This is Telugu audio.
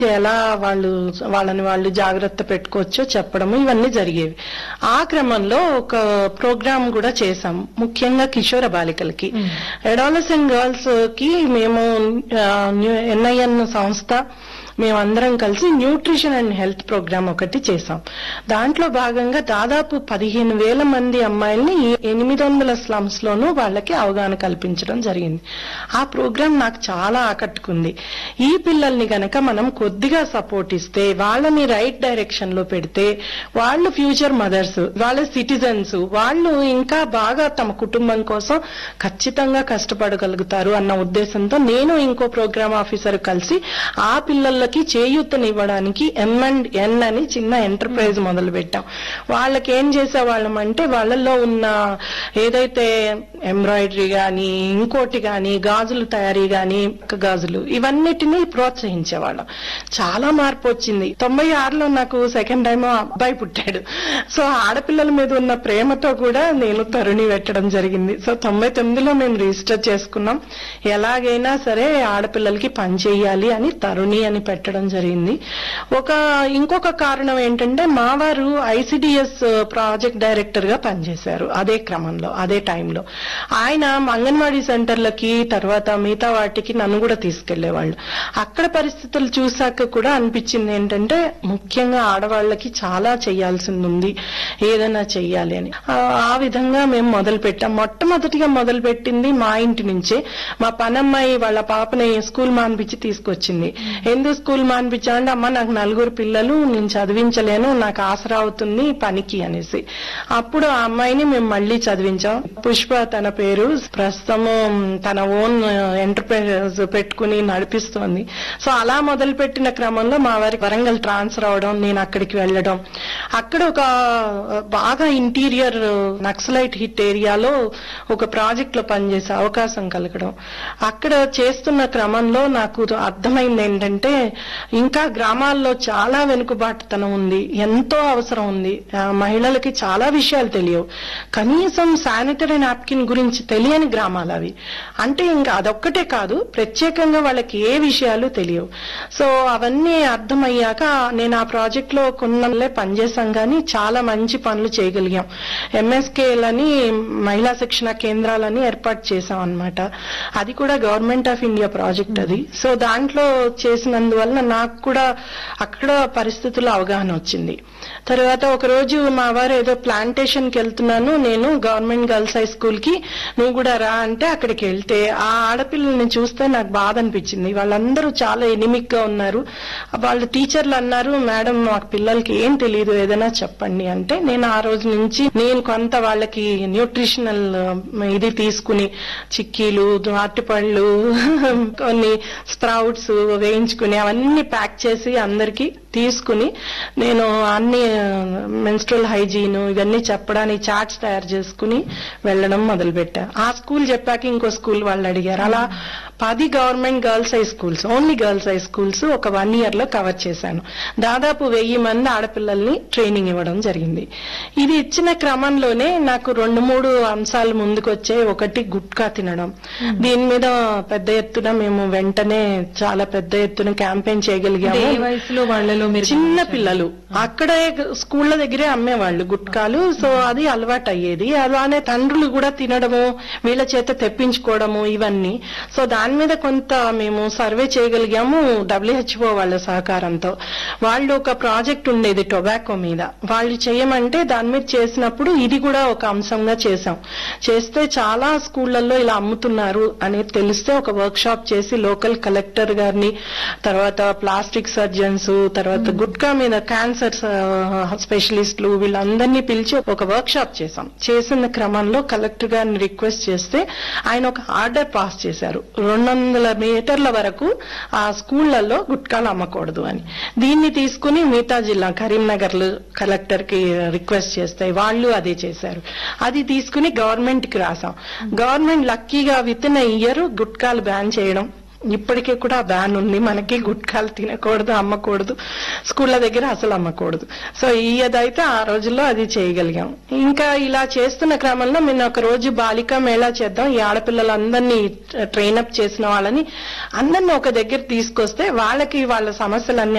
ఎలా వాళ్ళు వాళ్ళని వాళ్ళు జాగ్రత్త పెట్టుకోవచ్చో చెప్పడము ఇవన్నీ జరిగేవి ఆ క్రమంలో ఒక ప్రోగ్రామ్ కూడా చేశాం ముఖ్యంగా కిషోర బాలికలకి అడాలసెంట్ గర్ల్స్ కి మేము ఎన్ఐఎన్ సంస్థ మేమందరం కలిసి న్యూట్రిషన్ అండ్ హెల్త్ ప్రోగ్రామ్ ఒకటి చేశాం దాంట్లో భాగంగా దాదాపు పదిహేను వేల మంది అమ్మాయిల్ని ఈ ఎనిమిది వందల స్లమ్స్ లోనూ వాళ్ళకి అవగాహన కల్పించడం జరిగింది ఆ ప్రోగ్రామ్ నాకు చాలా ఆకట్టుకుంది ఈ పిల్లల్ని గనక మనం కొద్దిగా సపోర్ట్ ఇస్తే వాళ్ళని రైట్ డైరెక్షన్ లో పెడితే వాళ్ళు ఫ్యూచర్ మదర్స్ వాళ్ళ సిటిజన్స్ వాళ్ళు ఇంకా బాగా తమ కుటుంబం కోసం ఖచ్చితంగా కష్టపడగలుగుతారు అన్న ఉద్దేశంతో నేను ఇంకో ప్రోగ్రామ్ ఆఫీసర్ కలిసి ఆ పిల్లలకి చేయూతనివ్వడానికి ఎం అండ్ ఎన్ అని చిన్న ఎంటర్ప్రైజ్ మొదలు పెట్టాం వాళ్ళకి ఏం చేసేవాళ్ళం అంటే వాళ్ళల్లో ఉన్న ఏదైతే ఎంబ్రాయిడరీ గాని ఇంకోటి గాని గాజులు తయారీ గాని గాజులు ఇవన్నిటినీ ప్రోత్సహించేవాళ్ళం చాలా మార్పు వచ్చింది తొంభై ఆరులో నాకు సెకండ్ టైం అబ్బాయి పుట్టాడు సో ఆడపిల్లల మీద ఉన్న ప్రేమతో కూడా నేను తరుణి పెట్టడం జరిగింది సో తొంభై తొమ్మిదిలో మేము రిజిస్టర్ చేసుకున్నాం ఎలాగైనా సరే ఆడపిల్లలకి పని చేయాలి అని తరుణి అని పెట్టడం జరిగింది ఒక ఇంకొక కారణం ఏంటంటే మా వారు ఐసిడిఎస్ ప్రాజెక్ట్ డైరెక్టర్ గా పనిచేశారు అదే క్రమంలో అదే టైంలో ఆయన అంగన్వాడీ సెంటర్లకి తర్వాత మిగతా వాటికి నన్ను కూడా తీసుకెళ్లేవాళ్ళు అక్కడ పరిస్థితులు చూశాక కూడా అనిపించింది ఏంటంటే ముఖ్యంగా ఆడవాళ్ళకి చాలా చేయాల్సింది ఉంది ఏదైనా చెయ్యాలి అని ఆ ఆ విధంగా మేము మొదలు పెట్టాం మొట్టమొదటిగా మొదలు పెట్టింది మా ఇంటి నుంచే మా పనమ్మాయి వాళ్ళ పాపని స్కూల్ మాన్పించి తీసుకొచ్చింది ఎందుకు స్కూల్ మాన్పించా అంటే అమ్మ నాకు నలుగురు పిల్లలు నేను చదివించలేను నాకు ఆసరా అవుతుంది పనికి అనేసి అప్పుడు ఆ అమ్మాయిని మేము మళ్ళీ చదివించాం పుష్ప తన పేరు ప్రస్తుతము తన ఓన్ ఎంటర్ప్రైజ్ పెట్టుకుని నడిపిస్తోంది సో అలా మొదలు పెట్టిన క్రమంలో మా వారికి వరంగల్ ట్రాన్స్ఫర్ అవడం నేను అక్కడికి వెళ్ళడం అక్కడ ఒక బాగా ఇంటీరియర్ నక్సలైట్ హిట్ ఏరియాలో ఒక ప్రాజెక్ట్ లో పనిచేసే అవకాశం కలగడం అక్కడ చేస్తున్న క్రమంలో నాకు అర్థమైంది ఏంటంటే ఇంకా గ్రామాల్లో చాలా వెనుకబాటుతనం ఉంది ఎంతో అవసరం ఉంది ఆ, మహిళలకి చాలా విషయాలు తెలియవు కనీసం శానిటరీ నాప్కిన్ గురించి తెలియని గ్రామాలు అవి అంటే ఇంకా అదొక్కటే కాదు ప్రత్యేకంగా వాళ్ళకి ఏ విషయాలు తెలియవు సో అవన్నీ అర్థమయ్యాక నేను ఆ ప్రాజెక్ట్ లో కొన్నలే పనిచేసాం కానీ చాలా మంచి పనులు చేయగలిగాం ఎంఎస్కేలని మహిళా శిక్షణ కేంద్రాలని ఏర్పాటు చేశాం అన్నమాట అది కూడా గవర్నమెంట్ ఆఫ్ ఇండియా ప్రాజెక్ట్ అది సో దాంట్లో చేసినందువలన నాకు కూడా అక్కడ పరిస్థితుల్లో అవగాహన వచ్చింది తర్వాత ఒక రోజు మా వారు ఏదో ప్లాంటేషన్ కి వెళ్తున్నాను నేను గవర్నమెంట్ గర్ల్స్ హై స్కూల్ కి నువ్వు కూడా రా అంటే అక్కడికి వెళ్తే ఆ ఆడపిల్లల్ని చూస్తే నాకు బాధ అనిపించింది వాళ్ళందరూ చాలా ఎనిమిక్ గా ఉన్నారు వాళ్ళ టీచర్లు అన్నారు మేడం మాకు పిల్లలకి ఏం తెలియదు ఏదైనా చెప్పండి అంటే నేను ఆ రోజు నుంచి నేను కొంత వాళ్ళకి న్యూట్రిషనల్ ఇది తీసుకుని చిక్కీలు అరటిపళ్ళు కొన్ని స్ప్రౌట్స్ వేయించుకుని అవన్నీ ప్యాక్ చేసి అందరికి తీసుకుని నేను అన్ని మెన్స్ట్రల్ హైజీన్ ఇవన్నీ చెప్పడానికి చార్ట్స్ తయారు చేసుకుని వెళ్ళడం మొదలు పెట్టా ఆ స్కూల్ చెప్పాక ఇంకో స్కూల్ వాళ్ళు అడిగారు అలా పది government girls high schools only girls high schools ఒక వన్ ఇయర్ లో కవర్ చేశాను దాదాపు వెయ్యి మంది ఆడపిల్లల్ని ట్రైనింగ్ ఇవ్వడం జరిగింది ఇది ఇచ్చిన క్రమంలోనే నాకు రెండు మూడు అంశాలు ముందుకొచ్చే ఒకటి గుట్కా తినడం దీని మీద పెద్ద ఎత్తున మేము వెంటనే చాలా పెద్ద ఎత్తున క్యాంపెయిన్ అంటే చేయగలిగాము ఏ వయసులో వాళ్ళలో మీరు చిన్న పిల్లలు అక్కడే స్కూళ్ళ దగ్గరే అమ్మేవాళ్ళు గుట్కాలు సో అది అలవాటు అయ్యేది అలానే తండ్రులు కూడా తినడము వీళ్ళ చేత తెప్పించుకోవడము ఇవన్నీ సో దాని మీద కొంత మేము సర్వే చేయగలిగాము డబ్ల్యూహెచ్ఓ వాళ్ళ సహకారంతో వాళ్ళు ఒక ప్రాజెక్ట్ ఉండేది టొబాకో మీద వాళ్ళు చేయమంటే దాని మీద చేసినప్పుడు ఇది కూడా ఒక అంశంగా చేశాం చేస్తే చాలా స్కూళ్లలో ఇలా అమ్ముతున్నారు అనేది తెలిస్తే ఒక వర్క్ షాప్ చేసి లోకల్ కలెక్టర్ గారిని తర్వాత ప్లాస్టిక్ సర్జన్స్ తర్వాత గుట్కా మీద క్యాన్సర్ స్పెషలిస్టులు వీళ్ళందరినీ పిలిచి ఒక వర్క్ షాప్ చేశాం చేసిన క్రమంలో కలెక్టర్ గారిని రిక్వెస్ట్ చేస్తే ఆయన ఒక ఆర్డర్ పాస్ చేశారు రెండు వందల మీటర్ల వరకు ఆ స్కూళ్లలో గుట్కాలు అమ్మకూడదు అని దీన్ని తీసుకుని మిగతా జిల్లా కరీంనగర్ కలెక్టర్ కి రిక్వెస్ట్ చేస్తే వాళ్ళు అదే చేశారు అది తీసుకుని గవర్నమెంట్ కి రాసాం గవర్నమెంట్ లక్కీగా విత్ ఇన్ ఇయర్ గుట్కాలు బ్యాన్ చేయడం ఇప్పటికీ కూడా బ్యాన్ ఉంది మనకి గుట్కాలు తినకూడదు అమ్మకూడదు స్కూళ్ళ దగ్గర అసలు అమ్మకూడదు సో ఇదైతే ఆ రోజుల్లో అది చేయగలిగాం ఇంకా ఇలా చేస్తున్న క్రమంలో మేము ఒక రోజు బాలికా మేళా చేద్దాం ఈ ఆడపిల్లలందరినీ ట్రైన్ అప్ చేసిన వాళ్ళని అందరినీ ఒక దగ్గర తీసుకొస్తే వాళ్ళకి వాళ్ళ సమస్యలన్నీ